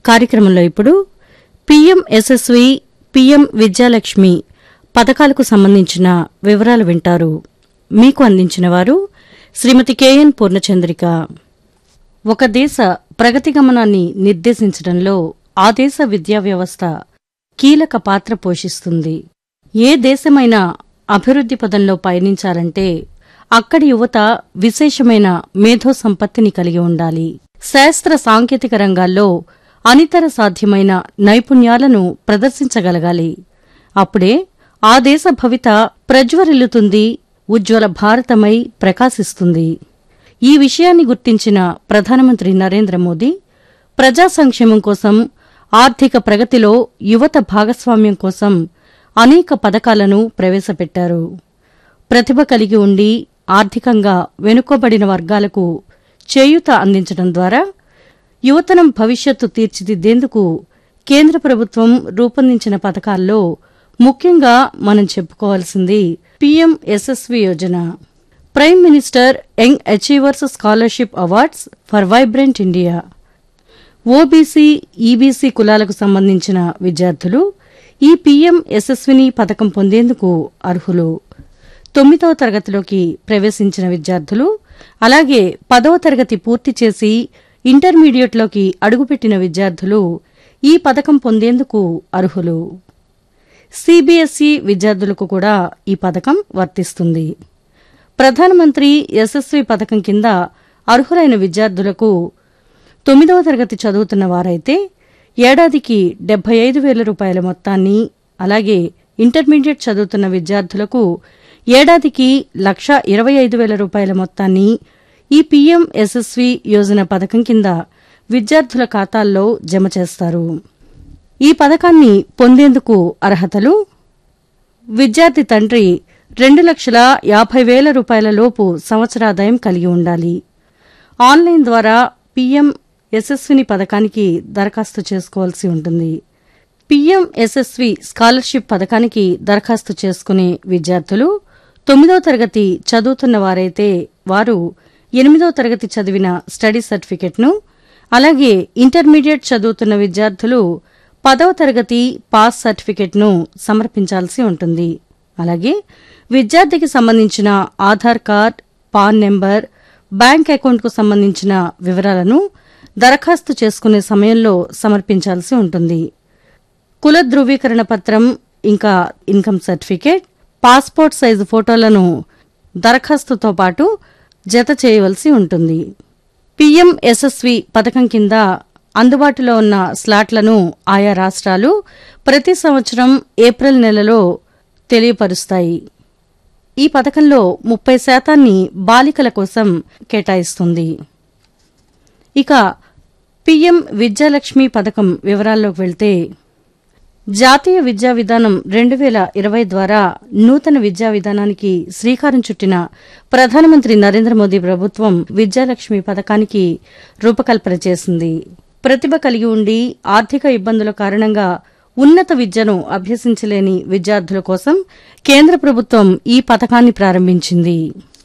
కార్యక్రమంలో ఇప్పుడు PM SSV PM Vidyalakshmi పథకాలకు సంబంధించిన వివరాలు వింటారు మీకు అందించిన వారు శ్రీమతి కెఎన్ పూర్ణచంద్రిక ఒక దేశ ప్రగతి గమనాన్ని నిర్దేశించడంలో ఆ దేశ విద్యా వ్యవస్థ కీలక పాత్ర పోషిస్తుంది ఏ దేశమైనా అభివృద్ది పదంలో పయనించాలంటే అక్కడి యువత విశేషమైన మేధో సంపత్తిని కలిగి ఉండాలి శాస్త్ర సాంకేతిక రంగాల్లో అనితర సాధ్యమైన నైపుణ్యాలను ప్రదర్శించగలగాలి అప్పుడే ఆ దేశ భవిత ప్రజ్వరిల్లుతుంది ఉజ్వల భారతమై ప్రకాశిస్తుంది ఈ విషయాన్ని గుర్తించిన ప్రధానమంత్రి నరేంద్ర మోదీ ప్రజా సంక్షేమం కోసం ఆర్థిక ప్రగతిలో యువత భాగస్వామ్యం కోసం అనేక పథకాలను ప్రవేశపెట్టారు ప్రతిభ కలిగి ఉండి ఆర్థికంగా వెనుకబడిన వర్గాలకు చేయూత అందించడం ద్వారా యువతనం భవిష్యత్తు తీర్చిదిద్దేందుకు కేంద్ర ప్రభుత్వం రూపొందించిన పథకాల్లో ముఖ్యంగా మనం చెప్పుకోవాల్సింది PM S S V Yojana prime minister young achievers scholarship awards for vibrant India OBC EBC కులాలకు సంబంధించిన విద్యార్థులు ఈ పీఎం ఎస్ఎస్విని పథకం పొందేందుకు అర్హులు తొమ్మిదవ తరగతిలోకి ప్రవేశించిన విద్యార్థులు అలాగే పదవ తరగతి పూర్తి చేసి ఇంటర్మీడియట్లోకి అడుగుపెట్టిన విద్యార్థులు ఈ పథకం పొందేందుకు అర్హులు సీబీఎస్ఈ విద్యార్థులకు కూడా ఈ పథకం వర్తిస్తుంది ప్రధానమంత్రి యశస్వి పథకం కింద అర్హులైన విద్యార్థులకు తొమ్మిదవ తరగతి చదువుతున్న వారైతే ఏడాదికి డెబ్బై ఐదు వేల రూపాయల మొత్తాన్ని అలాగే ఇంటర్మీడియట్ చదువుతున్న విద్యార్థులకు ఏడాదికి లక్ష ఇరవై ఐదు వేల రూపాయల మొత్తాన్ని ఈ పీఎం ఎస్ఎస్వి యోజన పథకం కింద విద్యార్థుల ఖాతాల్లో జమ చేస్తారు ఈ పథకాన్ని పొందేందుకు అర్హతలు విద్యార్థి తండ్రి రెండు లక్షల యాభై వేల రూపాయల లోపు సంవత్సరాదాయం కలిగి ఉండాలి ఆన్లైన్ ద్వారా పీఎం ఎస్ఎస్విని పథకానికి దరఖాస్తు చేసుకోవాల్సి ఉంటుంది పీఎం ఎస్ఎస్వి స్కాలర్షిప్ పథకానికి దరఖాస్తు చేసుకునే విద్యార్థులు తొమ్మిదవ తరగతి చదువుతున్న వారైతే వారు ఎనిమిదవ తరగతి చదివిన స్టడీ సర్టిఫికెట్ను అలాగే ఇంటర్మీడియట్ చదువుతున్న విద్యార్థులు పదవ తరగతి పాస్ సర్టిఫికెట్ను సమర్పించాల్సి ఉంటుంది అలాగే విద్యార్థికి సంబంధించిన Aadhaar card PAN number bank అకౌంట్కు సంబంధించిన వివరాలను దరఖాస్తు చేసుకునే సమయంలో సమర్పించాల్సి ఉంటుంది కుల ధృవీకరణ పత్రం ఇంకా ఇన్కమ్ సర్టిఫికేట్ పాస్పోర్ట్ సైజు ఫోటోలను దరఖాస్తుతో పాటు జత చేయవలసి ఉంటుంది పీఎం ఎస్ఎస్వి పథకం కింద అందుబాటులో ఉన్న స్లాట్లను ఆయా రాష్ట్రాలు ప్రతి సంవత్సరం ఏప్రిల్ నెలలో తెలియపరుస్తాయి ఈ పథకంలో ముప్పై శాతాన్ని బాలికల కోసం కేటాయిస్తుంది ఇక పీఎం విద్యాలక్ష్మి పథకం వివరాల్లోకి వెళ్తే జాతీయ విద్యా విధానం రెండు వేల ఇరవై ద్వారా నూతన విద్యా విధానానికి శ్రీకారం చుట్టిన ప్రధానమంత్రి నరేంద్ర మోదీ ప్రభుత్వం విద్యాలక్ష్మి పథకానికి రూపకల్పన చేసింది ప్రతిభ కలిగి ఉండి ఆర్థిక ఇబ్బందుల కారణంగా ఉన్నత విద్యను అభ్యసించలేని విద్యార్థుల కోసం కేంద్ర ప్రభుత్వం ఈ పథకాన్ని ప్రారంభించింది